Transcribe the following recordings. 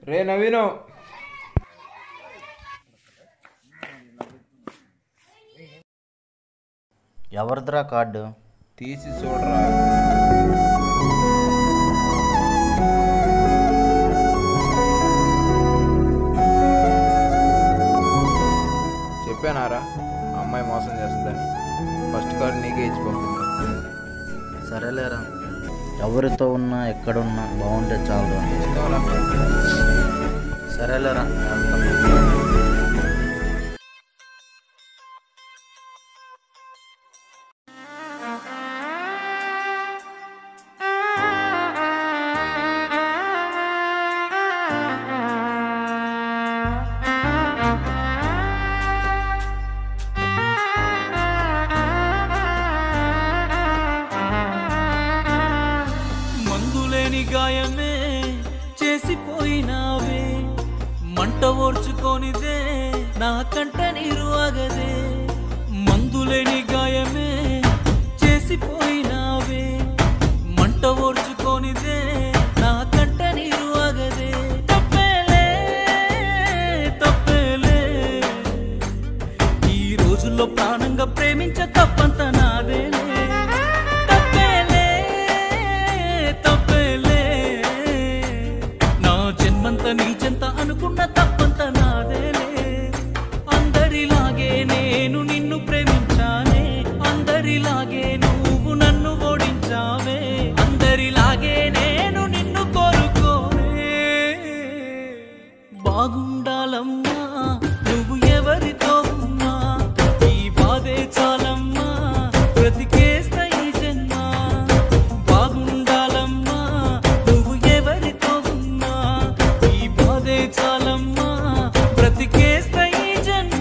రే Naveen ఎవరిదిరా card తీసి చూడరా చెప్పానారా అమ్మాయి మోసం చేస్తుందని ఫస్ట్ కార్డు నీకే ఇచ్చి పంపింది సరేలేరా ఎవరితో ఉన్నా ఎక్కడున్నా బాగుంటే చాలురా ఇష్టంరా సరేలేరా వెళ్తాను మందులేని గాయమే చేసిపోయినావే మంట ఓర్చుకోనిదే నా కంట నీరు ఆగదే మందులేని గాయమే చేసిపోయినావే మంట ఓర్చుకోనిదే నా కంట నీరు ఆగదే తప్పేలే తప్పేలే ఈ రోజుల్లో ప్రాణంగా ప్రేమించ తప్పంత నాదేలే తప్పేలే తప్పేలే నా జన్మంత నీ చెంత అనుకున్న తప్పంత నాదేలే అందరిలాగే నేను నిన్ను ప్రేమించానే అందరిలాగే నువ్వు నన్ను ఓడించావే అందరిలాగే నేను నిన్ను కోరుకోనే బాగుండాలమ్మా నువ్వు ఎవరితో ఉన్నా ఈ బాధే చాలమ్మా బ్రతికేస్తా ఈ జన్మ బాగుండాలమ్మా నువ్వు ఎవరితో ఉన్నా ఈ బాధే చాలమ్మా బ్రతికేస్తా ఈ జన్మ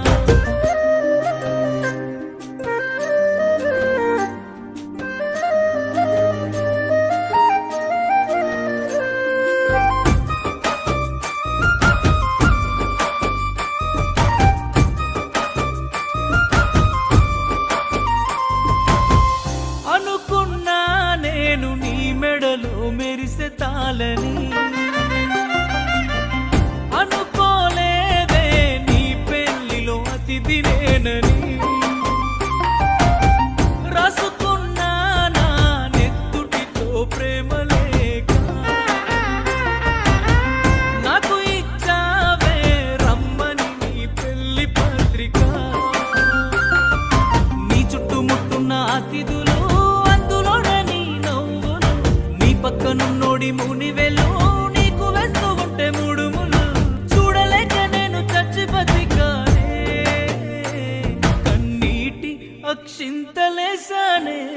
అనుకున్నా నేను నీ మెడలో మెరిసే తాళని అనుకోలేదే నీ పెళ్లిలో అతిథి నేనని రాసుకున్నా నా నెత్తుటితో ప్రేమ లేక నాకు ఇచ్చావే రమ్మని నీ పెళ్లి పత్రిక నీ చుట్టుముట్టున్న అతిథులు అందులోనే నీ నవ్వులు నీ పక్కనున్నోడి మునివెలు నీకు వేస్తూ ఉంటే ముడుములు చూడలేక నేను చచ్చి బతికానే కన్నీటి అక్షింతలేసానే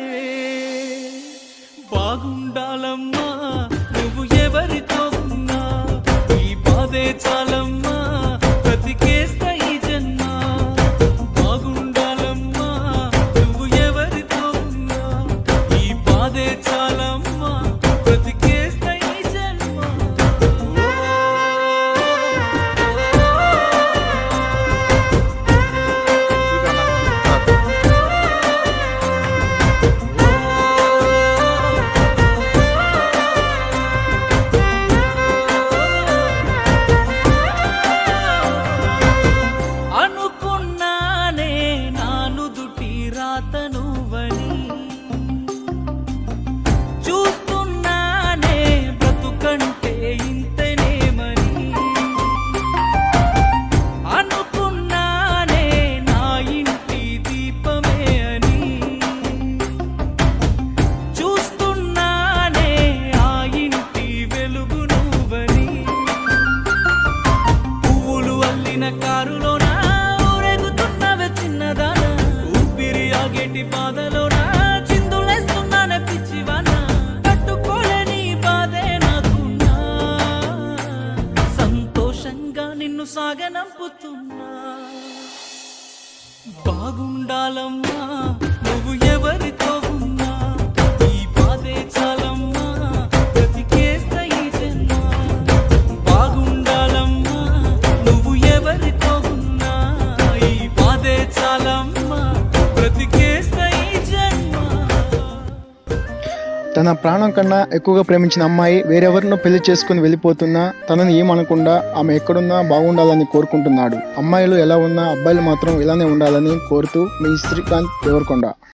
బాగుండాలమ్మా నువ్వు ఎవరితో ఉన్నా ఈ బాధే చాలమ్మా బ్రతికేస్తా ఈ జన్మ బాగుండాలమ్మా నువ్వు ఎవరితో ఉన్నా ఈ బాధే చాలమ్మా బ్రతికేస్తా ఈ జన్మ అనుకున్నానే నాను దుటి రాతనువని చూస్తున్నానే బ్రతుకంటే ఇంతనేమని అనుకున్నానే నా ఇంటి దీపమే అని చూస్తున్నానే ఆ ఇంటి వెలుగు నువ్వని పువ్వులు అల్లిన కారులోన ఊరేగుతున్నవే చిన్నదాన ఊపిరి ఆగేటి బాధలోన చిందులేస్తున్నానే పిచ్చివాన తట్టుకోలేని బాధే నాకున్నా సంతోషంగా నిన్ను సాగనంపుతున్నా బాగుండాలమ్మా నువ్వు ఎవరితో ఉన్నా ఈ బాధే చాలమ్మా బ్రతికేస్తా ఈ జన్మ బాగుండాలమ్మా నువ్వు ఎవరితో ఉన్నా ఈ బాధే చాలమ్మా బ్రతికేస్తా ఈ జన్మ తన ప్రాణం కన్నా ఎక్కువగా ప్రేమించిన అమ్మాయి వేరెవరినో పెళ్లి చేసుకుని వెళ్ళిపోతున్నా తనని ఏమనకుండా ఆమె ఎక్కడున్నా బాగుండాలని కోరుకుంటున్నాడు అమ్మాయిలు ఎలా ఉన్నా అబ్బాయిలు మాత్రం ఇలానే ఉండాలని కోరుతూ మీ శ్రీకాంత్ దేవరకొండ